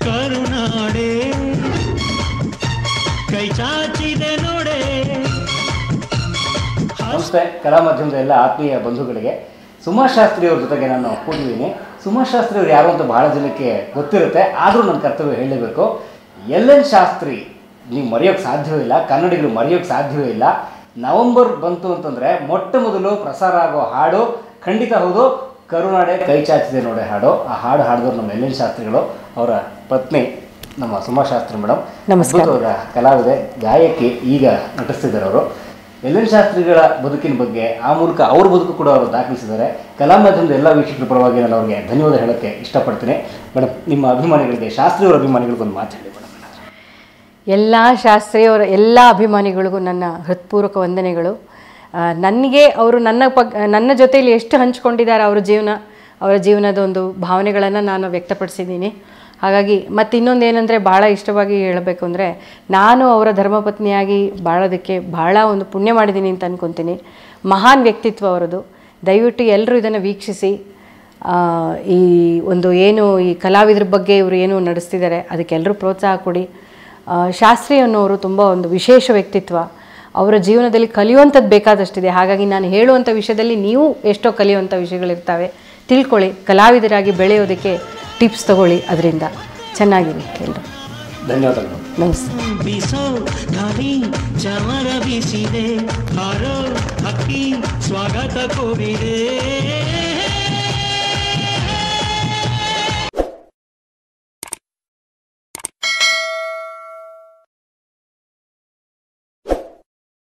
ಕರುನಾಡೆ ಕೈ ಚಾಚಿದೆ ನೋಡೆ ನಮಸ್ತೆ ಕಲಾ ಮಾಧ್ಯಮದ ಎಲ್ಲ ಆತ್ಮೀಯ ಬಂಧುಗಳಿಗೆ ಸುಮಾ ಶಾಸ್ತ್ರಿ ಅವ್ರ ಜೊತೆಗೆ ನಾನು ಕೂತಿದ್ದೀನಿ ಸುಮಾ ಶಾಸ್ತ್ರಿ ಅವ್ರು ಯಾರು ಅಂತ ಬಹಳ ಜನಕ್ಕೆ ಗೊತ್ತಿರುತ್ತೆ ಆದರೂ ನನ್ನ ಕರ್ತವ್ಯ ಹೇಳಲೇಬೇಕು ಎಲ್ ಎನ್ ಶಾಸ್ತ್ರಿ ನೀವು ಮರೆಯೋಕ್ಕೆ ಸಾಧ್ಯವೇ ಇಲ್ಲ ಕನ್ನಡಿಗರು ಮರೆಯೋಕ್ಕೆ ಸಾಧ್ಯವೇ ಇಲ್ಲ ನವಂಬರ್ ಬಂತು ಅಂತಂದರೆ ಮೊಟ್ಟ ಮೊದಲು ಪ್ರಸಾರ ಆಗೋ ಹಾಡು ಖಂಡಿತ ಹೌದು ಕರುನಾಡೆ ಕೈ ಚಾಚಿದೆ ನೋಡೆ ಹಾಡು ಆ ಹಾಡು ಹಾಡಿದವರು ನಮ್ಮ ಎಲ್ ಎನ್ ಶಾಸ್ತ್ರಿಗಳು ಅವರ ಪತ್ನಿ ನಮ್ಮ ಸುಮಾ ಶಾಸ್ತ್ರಿ ಮೇಡಮ್ ನಮಸ್ಕಾರ. ಅದ್ಭುತವಾದ ಕಲಾವಿದೆ ಗಾಯಕಿ ಈಗ ನಟಿಸ್ತಿದ್ದಾರೆ ಅವರು ಎಲ್ ಎನ್ ಶಾಸ್ತ್ರಿಗಳ ಬದುಕಿನ ಬಗ್ಗೆ ಆ ಮೂಲಕ ಅವ್ರ ಬದುಕು ಕೂಡ ಅವರು ದಾಖಲಿಸಿದ್ದಾರೆ ಕಲಾ ಮಾಧ್ಯಮದ ಎಲ್ಲ ವೀಕ್ಷಕರ ಪರವಾಗಿ ನಾನು ಅವ್ರಿಗೆ ಧನ್ಯವಾದ ಹೇಳೋಕ್ಕೆ ಇಷ್ಟಪಡ್ತೀನಿ ಮೇಡಮ್ ನಿಮ್ಮ ಅಭಿಮಾನಿಗಳಿಗೆ ಶಾಸ್ತ್ರಿಯವರ ಅಭಿಮಾನಿಗಳಿಗೊಂದು ಮಾತು ಹೇಳಿ ಮೇಡಮ್ ಎಲ್ಲ ಶಾಸ್ತ್ರೀಯವರ ಎಲ್ಲ ಅಭಿಮಾನಿಗಳಿಗೂ ನನ್ನ ಹೃತ್ಪೂರ್ವಕ ವಂದನೆಗಳು ಆ, ನನಗೆ ಅವರು ನನ್ನ ಪಗ್ ನನ್ನ ಜೊತೆಯಲ್ಲಿ ಎಷ್ಟು ಹಂಚ್ಕೊಂಡಿದ್ದಾರೆ ಅವರ ಜೀವನ ಅವರ ಜೀವನದ ಒಂದು ಭಾವನೆಗಳನ್ನು ನಾನು ವ್ಯಕ್ತಪಡಿಸಿದ್ದೀನಿ ಹಾಗಾಗಿ ಮತ್ತು ಇನ್ನೊಂದು ಏನಂದರೆ ಭಾಳ ಇಷ್ಟವಾಗಿ ಹೇಳಬೇಕು ಅಂದರೆ ನಾನು ಅವರ ಧರ್ಮಪತ್ನಿಯಾಗಿ ಬಾಳೋದಕ್ಕೆ ಭಾಳ ಒಂದು ಪುಣ್ಯ ಮಾಡಿದ್ದೀನಿ ಅಂತ ಅನ್ಕೊತೀನಿ ಮಹಾನ್ ವ್ಯಕ್ತಿತ್ವ ಅವರದು ದಯವಿಟ್ಟು ಎಲ್ಲರೂ ಇದನ್ನು ವೀಕ್ಷಿಸಿ ಆ, ಈ ಒಂದು ಏನು ಈ ಕಲಾವಿದ್ರ ಬಗ್ಗೆ ಇವರು ಏನು ನಡೆಸ್ತಿದ್ದಾರೆ ಅದಕ್ಕೆಲ್ಲರೂ ಪ್ರೋತ್ಸಾಹ ಕೊಡಿ ಆ, ಶಾಸ್ತ್ರಿ ಅನ್ನೋರು ತುಂಬ ಒಂದು ವಿಶೇಷ ವ್ಯಕ್ತಿತ್ವ ಅವರ ಜೀವನದಲ್ಲಿ ಕಲಿಯುವಂಥದ್ದು ಬೇಕಾದಷ್ಟಿದೆ ಹಾಗಾಗಿ ನಾನು ಹೇಳುವಂಥ ವಿಷಯದಲ್ಲಿ ನೀವು ಎಷ್ಟೋ ಕಲಿಯುವಂಥ ವಿಷಯಗಳಿರ್ತವೆ ತಿಳ್ಕೊಳ್ಳಿ ಕಲಾವಿದರಾಗಿ ಬೆಳೆಯೋದಕ್ಕೆ ಟಿಪ್ಸ್ ತಗೊಳ್ಳಿ ಅದರಿಂದ ಚೆನ್ನಾಗಿರಿ ಎಲ್ಲರೂ ಧನ್ಯವಾದಗಳು ನಮಸ್ತೆ ಬೀಸೋ ಗಾಳಿ ಚಮರ ಬೀಸಿದೆ ಹಾರೋ ಹಕ್ಕಿ ಸ್ವಾಗತ ಕೋರಿದೆ